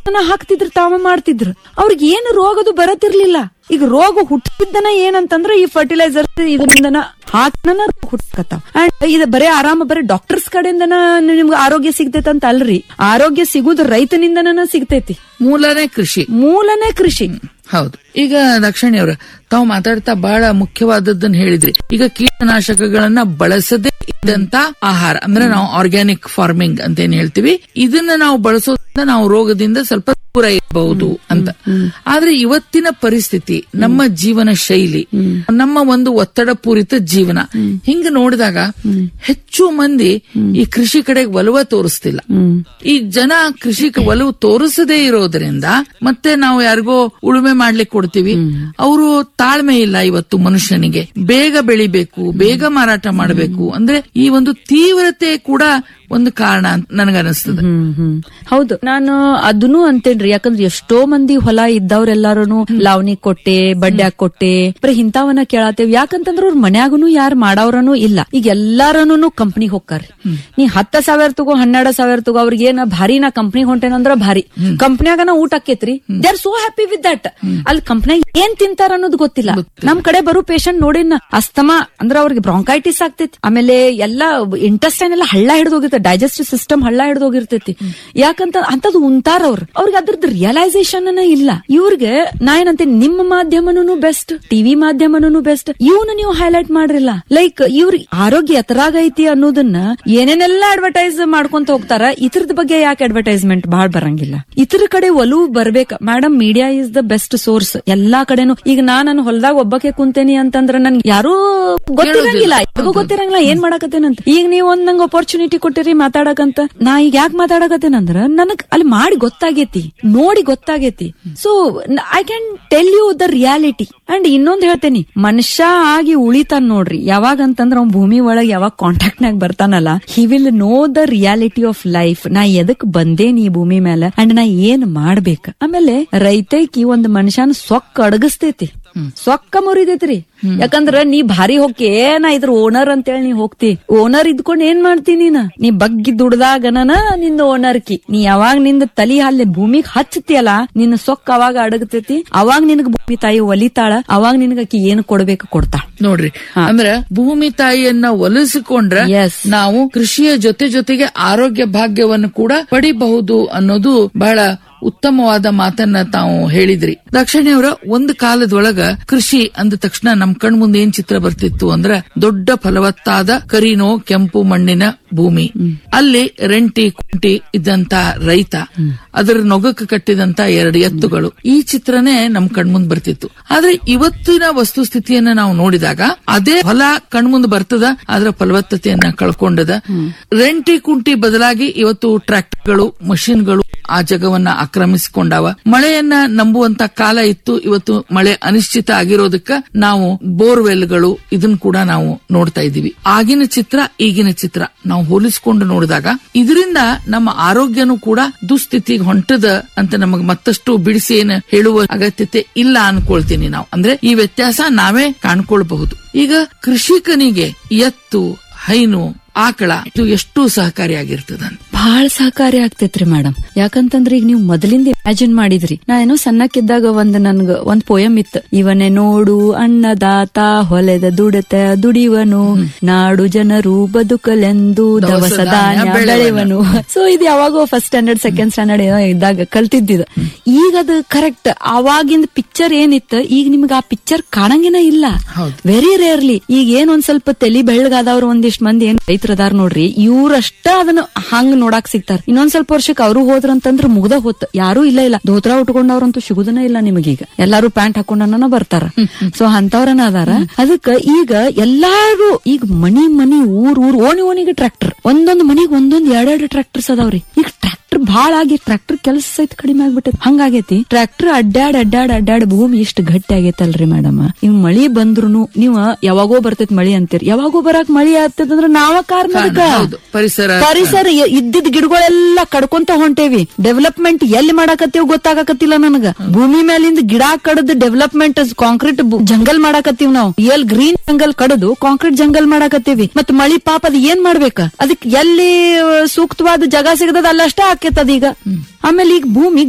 ಔಷಧನ ಹಾಕ್ತಿದ್ರು ತಾವ ಮಾಡ್ತಿದ್ರು ಅವ್ರಿಗೆ ಏನು ರೋಗದು ಬರತಿರ್ಲಿಲ್ಲ ಈಗ ರೋಗ ಹುಟ್ಟಿದ್ದನ ಏನಂತಂದ್ರ ಈ ಫರ್ಟಿಲೈಸರ್ ಇದರಿಂದನ ಹಾಕನ ಹುಟ್ಟಕತ್ತಾವ ಅಂಡ್ ಇದು ಬರೇ ಆರಾಮ ಬರೀ ಡಾಕ್ಟರ್ಸ್ ಕಡೆಯಿಂದನ ನಿಮ್ಗೆ ಆರೋಗ್ಯ ಸಿಗ್ತೈತೆ ಅಂತ ಅಲ್ರಿ ಆರೋಗ್ಯ ಸಿಗುದು ರೈತನಿಂದನ ಸಿಗ್ತೈತಿ ಮೂಲನೇ ಕೃಷಿ ಮೂಲನೇ ಕೃಷಿ ಹೌದು ಈಗ ದಕ್ಷಿಣಿ ಅವ್ರ ತಾವು ಮಾತಾಡ್ತಾ ಬಹಳ ಮುಖ್ಯವಾದದ್ದನ್ನ ಹೇಳಿದ್ರಿ ಈಗ ಕೀಟನಾಶಕಗಳನ್ನ ಬಳಸದೇ ಇದ್ದಂತ ಆಹಾರ ಅಂದ್ರೆ ನಾವು ಆರ್ಗ್ಯಾನಿಕ್ ಫಾರ್ಮಿಂಗ್ ಅಂತ ಏನ್ ಹೇಳ್ತೀವಿ ಇದನ್ನ ನಾವು ಬಳಸೋದ್ರಿಂದ ನಾವು ರೋಗದಿಂದ ಸ್ವಲ್ಪ ದೂರ ಇರಬಹುದು ಅಂತ ಆದ್ರೆ ಇವತ್ತಿನ ಪರಿಸ್ಥಿತಿ ನಮ್ಮ ಜೀವನ ಶೈಲಿ ನಮ್ಮ ಒಂದು ಒತ್ತಡ ಪೂರಿತ ಜೀವನ ಹಿಂಗ ನೋಡಿದಾಗ ಹೆಚ್ಚು ಮಂದಿ ಈ ಕೃಷಿ ಕಡೆಗೆ ಒಲವ ತೋರಿಸ್ತಿಲ್ಲ ಈ ಜನ ಕೃಷಿ ಒಲವು ತೋರಿಸದೇ ಇರೋದ್ರಿಂದ ಮತ್ತೆ ನಾವು ಯಾರಿಗೋ ಉಳುಮೆ ಮಾಡ್ಲಿಕ್ಕೆ ಕೊಡ್ತೀವಿ ಅವರು ತಾಳ್ಮೆ ಇಲ್ಲ ಇವತ್ತು ಮನುಷ್ಯನಿಗೆ ಬೇಗ ಬೆಳಿಬೇಕು ಬೇಗ ಮಾರಾಟ ಮಾಡಬೇಕು ಅಂದ್ರೆ ಈ ಒಂದು ತೀವ್ರತೆ ಕೂಡ ಒಂದು ಕಾರಣ ಅಂತ ನನಗನ್ನಿಸ್ತದೆ ಹ್ಮ್ ಹ್ಮ್ ಹೌದು ನಾನು ಅದನ್ನು ಅಂತೇನ್ರಿ ಯಾಕಂದ್ರೆ ಎಷ್ಟೋ ಮಂದಿ ಹೊಲ ಇದ್ದವ್ರೆಲ್ಲಾರು ಲಾವಣಿ ಕೊಟ್ಟೆ ಬಡ್ಡ್ಯಾಗ್ ಕೊಟ್ಟೆ ಬರೀ ಇಂತಾವನ್ನ ಕೇಳತ್ತೇವ್ ಯಾಕಂತಂದ್ರ ಅವ್ರ ಮನ್ಯಾಗನು ಯಾರು ಮಾಡವ್ರನು ಇಲ್ಲ ಈಗ ಎಲ್ಲಾರನು ಕಂಪ್ನಿ ಹೋಗ್ತಾರ ನೀ ಹತ್ತ ಸಾವಿರ ತಗೋ ಹನ್ನೆರಡು ಸಾವಿರ ತಗೋ ಅವ್ರಿಗೆ ಏನ ಭಾರಿ ನಾ ಕಂಪ್ನಿ ಹೊಂಟೇನಂದ್ರ ಭಾರಿ ಕಂಪ್ನ್ಯಾಗನ ಊಟ ಆಕೇತ್ರಿ they are so happy with that ಅಲ್ಲಿ ಕಂಪ್ನ್ಯಾಗ ಏನ್ ತಿಂತಾರ ಅನ್ನೋದು ಗೊತ್ತಿಲ್ಲ ನಮ್ ಕಡೆ ಬರೋ ಪೇಷಂಟ್ ನೋಡಿನ ಅಸ್ತಮಾ ಅಂದ್ರ ಅವ್ರಿಗೆ ಬ್ರಾಂಕೈಟಿಸ್ ಆಗ್ತೈತಿ ಆಮೇಲೆ ಎಲ್ಲಾ ಇಂಟೆಸ್ಟೈನ್ ಎಲ್ಲ ಹಳ್ಳ ಹಿಡಿದೋಗಿರ್ತೈತಿ ಡೈಜೆಸ್ಟಿವ್ ಸಿಸ್ಟಮ್ ಹಳ್ಳ ಹಿಡಿದೋಗಿರ್ತೈತಿ ಯಾಕಂತ ಅಂತದ್ ಉಂತಾರ ಅವ್ರು ಅವ್ರಿಗೆ ಅದ್ರದ್ದು ರಿಯಲೈಸೇಷನ್ ಇಲ್ಲ ಇವ್ರಿಗೆ ನಾ ಏನಂತೀನಿ ನಿಮ್ಮ ಮಾಧ್ಯಮನೂ ಬೆಸ್ಟ್ ಟಿವಿ ಮಾಧ್ಯಮನೂ ಬೆಸ್ಟ್ ಇವನ್ನ ನೀವು ಹೈಲೈಟ್ ಮಾಡ್ರಿಲ್ಲ ಲೈಕ್ ಇವ್ರಿಗೆ ಆರೋಗ್ಯ ಎತ್ತರಾಗೈತಿ ಅನ್ನೋದನ್ನ ಏನೇನೆಲ್ಲ ಅಡ್ವರ್ಟೈಸ್ ಮಾಡ್ಕೊಂತ ಹೋಗ್ತಾರ ಇತರದ ಬಗ್ಗೆ ಯಾಕೆ ಅಡ್ವರ್ಟೈಸ್ಮೆಂಟ್ ಬಾಳ್ ಬರಂಗಿಲ್ಲ ಇತರ ಕಡೆ ಒಲವು ಬರ್ಬೇಕ madam media is the best source ಎಲ್ಲಾ ಕಡೆನು ಈಗ ನಾ ನನ್ನ ಹೊಲದಾಗ ಒಬ್ಬಕ್ಕೆ ಕುಂತೇನಿ ಅಂತಂದ್ರ ನನ್ಗೆ ಯಾರೂ ಗೊತ್ತಿರಂಗಿಲ್ಲ ಯಾರಿಗೂ ಗೊತ್ತಿರಂಗಿಲ್ಲ ಏನ್ ಮಾಡಕತ್ತೇನಂತ ಈಗ ನೀವು ಒಂದ್ ನಂಗೆ ಅಪರ್ಚುನಿಟಿ ಕೊಟ್ಟಿರಿ ಮಾತಾಡಕಂತ ನಾ ಈಗ ಯಾಕೆ ಮಾತಾಡಕತ್ತೇನಂದ್ರ ನನಗ್ ಅಲ್ಲಿ ಮಾಡಿ ಗೊತ್ತಾಗೇತಿ ನೋಡಿ ಗೊತ್ತಾಗೇತಿ so I can tell you the reality and ಇನ್ನೊಂದ್ ಹೇಳ್ತೇನಿ ಮನುಷ್ಯ ಆಗಿ ಉಳಿತಾನ ನೋಡ್ರಿ ಯಾವಾಗ ಅಂತಂದ್ರ ಅವ್ನ್ ಭೂಮಿ ಒಳಗ್ ಯಾವಾಗ ಕಾಂಟ್ಯಾಕ್ಟ್ ನಾಗ ಬರ್ತಾನಲ್ಲ he will know the reality of life ನಾ ಎದಕ್ ಬಂದೇನಿ ಈ ಭೂಮಿ ಮೇಲೆ ಅಂಡ್ ನಾ ಏನ್ ಮಾಡ್ಬೇಕ ಆಮೇಲೆ ರೈತೈಕಿ ಒಂದ್ ಮನುಷ್ಯನ ಸೊಕ್ಕ ಅಡಗಿಸ್ತೈತಿ ಸೊಕ್ಕ ಮುರಿದೈತ್ರಿ ಯಾಕಂದ್ರ ನೀ ಭಾರಿ ಹೋಗಿ ನಾ ಇದ್ರ ಓನರ್ ಅಂತೇಳಿ ನೀ ಹೋಗ್ತಿ ಓನರ್ ಇದ್ಕೊಂಡ್ ಏನ್ ಮಾಡ್ತಿ ನೀನ ನೀ ಬಗ್ಗಿ ದುಡ್ದಾಗನ ನಿಂದ ಓನರ್ ಕಿ ನೀ ಯಾವಾಗ ನಿಂದ ತಲಿ ಅಲ್ಲಿ ಭೂಮಿಗ್ ಹಚ್ಚತಿಯಲ್ಲ ನಿನ್ನ ಸೊಕ್ಕ ಅವಾಗ ಅಡಗತೈತಿ ಅವಾಗ ನಿನಗ ಭೂಮಿ ತಾಯಿ ಒಲಿತಾಳ ಅವಾಗ ನಿನಗ ಆಕಿ ಏನ್ ಕೊಡ್ಬೇಕು ಕೊಡ್ತಾಳ ನೋಡ್ರಿ ಅಂದ್ರ ಭೂಮಿ ತಾಯಿಯನ್ನ ಒಲಿಸಿಕೊಂಡ್ರ Yes. ನಾವು ಕೃಷಿಯ ಜೊತೆ ಜೊತೆಗೆ ಆರೋಗ್ಯ ಭಾಗ್ಯವನ್ನು ಕೂಡ ಪಡಿಬಹುದು ಅನ್ನೋದು ಬಹಳ ಉತ್ತಮವಾದ ಮಾತನ್ನ ತಾವು ಹೇಳಿದ್ರಿ ದಕ್ಷಿಣಿಯವರ ಒಂದು ಕಾಲದೊಳಗ ಕೃಷಿ ಅಂದ ತಕ್ಷಣ ನಮ್ ಕಣ್ ಮುಂದೆ ಏನ್ ಚಿತ್ರ ಬರ್ತಿತ್ತು ಅಂದ್ರ ದೊಡ್ಡ ಫಲವತ್ತಾದ ಕರಿನೋ ಕೆಂಪು ಮಣ್ಣಿನ ಭೂಮಿ ಅಲ್ಲಿ ರೆಂಟಿ ಕುಂಟಿ ಇದ್ದಂತ ರೈತ ಅದರ ನೊಗಕ್ಕೆ ಕಟ್ಟಿದಂತ ಎರಡು ಎತ್ತುಗಳು ಈ ಚಿತ್ರನೇ ನಮ್ ಕಣ್ಮುಂದ್ ಬರ್ತಿತ್ತು ಆದ್ರೆ ಇವತ್ತಿನ ವಸ್ತುಸ್ಥಿತಿಯನ್ನ ನಾವು ನೋಡಿದಾಗ ಅದೇ ಹೊಲ ಕಣ್ಮುಂದ್ ಬರ್ತದ ಅದರ ಫಲವತ್ತತೆಯನ್ನ ಕಳ್ಕೊಂಡದ ರೆಂಟಿ ಕುಂಟಿ ಬದಲಾಗಿ ಇವತ್ತು ಟ್ರ್ಯಾಕ್ಟರ್ಗಳು ಮಷಿನ್ಗಳು ಆ ಜಗವನ್ನ ಆಕ್ರಮಿಸಿಕೊಂಡಾವ ಮಳೆಯನ್ನ ನಂಬುವಂತ ಕಾಲ ಇತ್ತು ಇವತ್ತು ಮಳೆ ಅನಿಶ್ಚಿತ ಆಗಿರೋದಕ್ಕ ನಾವು ಬೋರ್ವೆಲ್ಗಳು ಇದನ್ನ ಕೂಡ ನಾವು ನೋಡ್ತಾ ಇದೀವಿ ಆಗಿನ ಚಿತ್ರ ಈಗಿನ ಚಿತ್ರ ನಾವು ಹೋಲಿಸಿಕೊಂಡು ನೋಡಿದಾಗ ಇದರಿಂದ ನಮ್ಮ ಆರೋಗ್ಯನೂ ಕೂಡ ದುಸ್ಥಿತಿಗೆ ಹೊಂಟದ ಅಂತ ನಮಗ್ ಮತ್ತಷ್ಟು ಬಿಡಿಸಿ ಏನ್ ಹೇಳುವ ಅಗತ್ಯತೆ ಇಲ್ಲ ಅನ್ಕೊಳ್ತೀನಿ ನಾವು ಅಂದ್ರೆ ಈ ವ್ಯತ್ಯಾಸ ನಾವೇ ಕಾಣ್ಕೊಳ್ಬಹುದು ಈಗ ಕೃಷಿಕನಿಗೆ ಎತ್ತು ಹೈನು ಆಕಳ ಇದು ಎಷ್ಟು ಸಹಕಾರಿಯಾಗಿರ್ತದ ಬಹಳ ಸಹಕಾರಿ ಆಗ್ತೈತ್ರಿ ಮೇಡಮ್ ಯಾಕಂತಂದ್ರ ಈಗ ನೀವು ಮೊದಲಿಂದ ಇಮ್ಯಾಜಿನ್ ಮಾಡಿದ್ರಿ ನಾ ಏನೋ ಸಣ್ಣಕ್ಕಿದ್ದಾಗ ಒಂದ್ ನನ್ಗ ಒಂದ್ ಪೋಯಮ್ ಇತ್ತು ಇವನೇ ನೋಡು ಅನ್ನದಾತ ಹೊಲೆದ ದುಡತ ದುಡಿವನು ನಾಡು ಜನರು ಬದುಕಲೆಂದು ದವಸ ಧಾನ್ಯ ಬೆಳೆವನು ಸೊ ಇದು ಯಾವಾಗೋ ಫಸ್ಟ್ ಸ್ಟ್ಯಾಂಡರ್ಡ್ ಸೆಕೆಂಡ್ ಸ್ಟ್ಯಾಂಡರ್ಡ್ ಏನೋ ಇದ್ದಾಗ ಕಲ್ತಿದ್ದಿದ್ದು ಈಗ ಅದು ಕರೆಕ್ಟ್ ಅವಾಗಿಂದ ಪಿಕ್ಚರ್ ಏನಿತ್ತು ಈಗ ನಿಮ್ಗೆ ಆ ಪಿಕ್ಚರ್ ಕಾಣಂಗಿನ ಇಲ್ಲ ಹೌದು. ವೆರಿ ರೇರ್ಲಿ ಈಗ ಏನ್ ಒಂದ್ ಸ್ವಲ್ಪ ತಲಿ ಬೆಳ್ಳಗಾದವ್ರು ಒಂದಿಷ್ಟ್ ಮಂದಿ ಏನ್ ರೈತರದಾರ ನೋಡ್ರಿ ಇವ್ರಷ್ಟ ಅದನ್ನ ಹಂಗ್ ನೋಡಾಕ್ ಸಿಗ್ತಾರ ಇನ್ನೊಂದ್ ಸ್ವಲ್ಪ ವರ್ಷಕ್ಕೆ ಅವರು ಹೋದ್ರಂತಂದ್ರ ಮುಗ್ದ ಹೊತ್ತು ಯಾರು ಇಲ್ಲ ಇಲ್ಲ ಧೋತ್ರ ಉಟ್ಕೊಂಡವ್ರಂತೂ ಸಿಗುದನ ಇಲ್ಲ ನಿಮಗೀಗ ಎಲ್ಲಾರು ಪ್ಯಾಂಟ್ ಹಾಕೊಂಡನ ಬರ್ತಾರ ಸೊ ಅಂತವ್ರನ ಅದಾರ ಅದಕ್ಕ ಈಗ ಎಲ್ಲಾರು ಈಗ ಮನಿ ಮನಿ ಊರ್ ಊರ್ ಓಣಿ ಓಣಿಗೆ ಟ್ರ್ಯಾಕ್ಟರ್ ಒಂದೊಂದ್ ಮನಿಗ್ ಒಂದೊಂದ್ ಎರಡೆರಡು ಟ್ರ್ಯಾಕ್ಟರ್ಸ್ ಅದಾವ್ರಿ ಈಗ ಟ್ರ್ಯಾಕ್ಟರ್ ಭಾಳ ಆಗಿ ಟ್ರ್ಯಾಕ್ಟರ್ ಕೆಲಸ ಸಹಿತ ಕಡಿಮೆ ಆಗ್ಬಿಟ್ಟದ ಹಂಗಾಗೈತಿ ಟ್ರ್ಯಾಕ್ಟರ್ ಅಡ್ಡಾಡ್ ಅಡ್ಡಾಡ್ ಅಡ್ಡಾಡ್ ಭೂಮಿ ಇಷ್ಟ ಗಟ್ಟಿ ಆಗೈತಲ್ರಿ ಮೇಡಮ್ ಇವ್ ಮಳಿ ಬಂದ್ರುನು ನೀವ್ ಯಾವಾಗೋ ಬರ್ತೈತ್ ಮಳಿ ಅಂತೀರಿ ಯಾವಾಗೋ ಬರಾಕ್ ಮಳಿ ಆಗ್ತದಂದ್ರ ನಾವ ಕಾರಣ ಅದಕ್ಕ. ಹೌದು, ಪರಿಸರ- ಪರಿಸರ ಎ- ಇದ್ದಿದ್ ಗಿಡಗಳೆಲ್ಲ ಕಡ್ಕೊಂತ ಹೊಂಟೇವಿ ಡೆವಲಪ್ಮೆಂಟ್ ಎಲ್ಲಿ ಮಾಡಾಕತ್ತೀವ್ ಗೊತ್ತಾಗಕತ್ತಿಲ್ಲ ನನಗ ಭೂಮಿ ಮೇಲಿಂದ ಗಿಡ ಕಡದ್ ಡೆವಲಪ್ಮೆಂಟ್ ಕಾಂಕ್ರೀಟ್ ಜಂಗಲ್ ಮಾಡಾಕತ್ತೀವ್ ನಾವು ಎಲ್ ಗ್ರೀನ್ ಜಂಗಲ್ ಕಡದು ಕಾಂಕ್ರೀಟ್ ಜಂಗಲ್ ಮಾಡಾಕತ್ತೀವಿ ಮತ್ ಮಳಿ ಪಾಪ ಅದ್ ಏನ್ ಮಾಡ್ಬೇಕ ಅದಕ್ ಎಲ್ಲಿ ಆ, ಸೂಕ್ತವಾದ ಜಾಗ ಸಿಗದದ ಅಲ್ಲಷ್ಟ ಆಕೇತದ ಈಗ ಆಮೇಲೆ ಈಗ ಭೂಮಿ